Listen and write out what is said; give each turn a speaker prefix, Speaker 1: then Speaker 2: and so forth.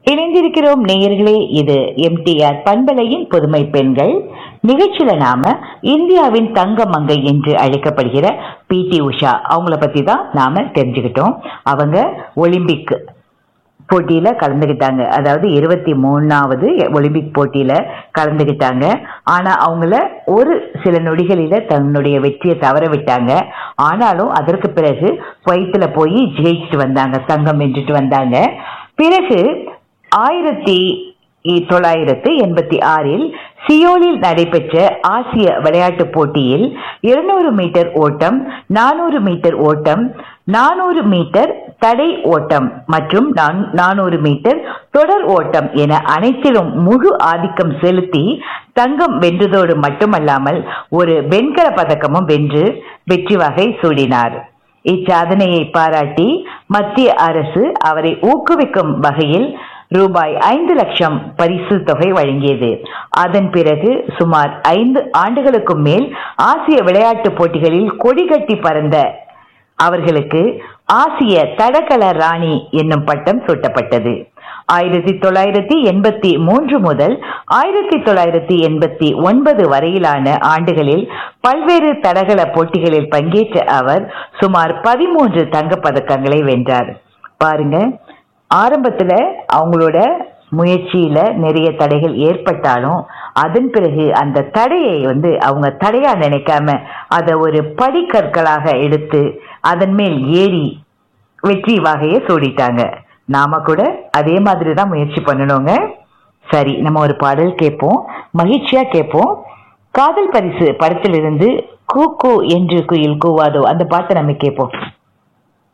Speaker 1: இணைந்திருக்கிறோம் நேயர்களே இது எம்டிஆர் பண்பலையின் புதுமை பெண்கள் நிகழ்ச்சியில நாம இந்தியாவின் தங்க மங்கை என்று அழைக்கப்படுகிற பி டி உஷா அவங்கள பத்தி தான் நாம தெரிஞ்சுக்கிட்டோம் அவங்க ஒலிம்பிக் போட்டியில கலந்துக்கிட்டாங்க அதாவது இருபத்தி மூணாவது ஒலிம்பிக் போட்டியில கலந்துக்கிட்டாங்க ஆனா அவங்கள ஒரு சில நொடிகளில தன்னுடைய வெற்றியை தவற விட்டாங்க ஆனாலும் அதற்கு பிறகு குவைத்துல போய் ஜெயிச்சுட்டு வந்தாங்க தங்கம் வென்றுட்டு வந்தாங்க பிறகு ஆயிரத்தி தொள்ளாயிரத்து எண்பத்தி ஆறில் சியோலில் நடைபெற்ற ஆசிய விளையாட்டுப் போட்டியில் இருநூறு மீட்டர் ஓட்டம் நானூறு மீட்டர் ஓட்டம் நானூறு மீட்டர் தடை ஓட்டம் மற்றும் நானூறு மீட்டர் தொடர் ஓட்டம் என அனைத்திலும் முழு ஆதிக்கம் செலுத்தி தங்கம் வென்றதோடு மட்டுமல்லாமல் ஒரு வெண்கல பதக்கமும் வென்று வெற்றி வகை சூடினார் இச்சாதனையை பாராட்டி மத்திய அரசு அவரை ஊக்குவிக்கும் வகையில் ரூபாய் ஐந்து லட்சம் பரிசு தொகை வழங்கியது அதன் பிறகு சுமார் ஐந்து ஆண்டுகளுக்கும் மேல் ஆசிய விளையாட்டுப் போட்டிகளில் கொடி கட்டி பறந்த அவர்களுக்கு ஆசிய தடகள ராணி என்னும் பட்டம் சூட்டப்பட்டது ஆயிரத்தி தொள்ளாயிரத்தி எண்பத்தி மூன்று முதல் ஆயிரத்தி தொள்ளாயிரத்தி எண்பத்தி ஒன்பது வரையிலான ஆண்டுகளில் பல்வேறு தடகள போட்டிகளில் பங்கேற்ற அவர் சுமார் பதிமூன்று தங்கப் பதக்கங்களை வென்றார் பாருங்க ஆரம்பத்துல அவங்களோட முயற்சியில நிறைய தடைகள் ஏற்பட்டாலும் அதன் பிறகு அந்த தடையை வந்து அவங்க தடையா நினைக்காம அதை ஒரு படிக்கற்களாக எடுத்து அதன் மேல் ஏறி வெற்றி வகையை சூடிட்டாங்க நாம கூட அதே மாதிரி தான் முயற்சி பண்ணணுங்க சரி நம்ம ஒரு பாடல் கேட்போம் மகிழ்ச்சியா கேட்போம் காதல் பரிசு படத்திலிருந்து கூ கூ என்று குயில் கூவாதோ அந்த பாட்டை நம்ம கேட்போம்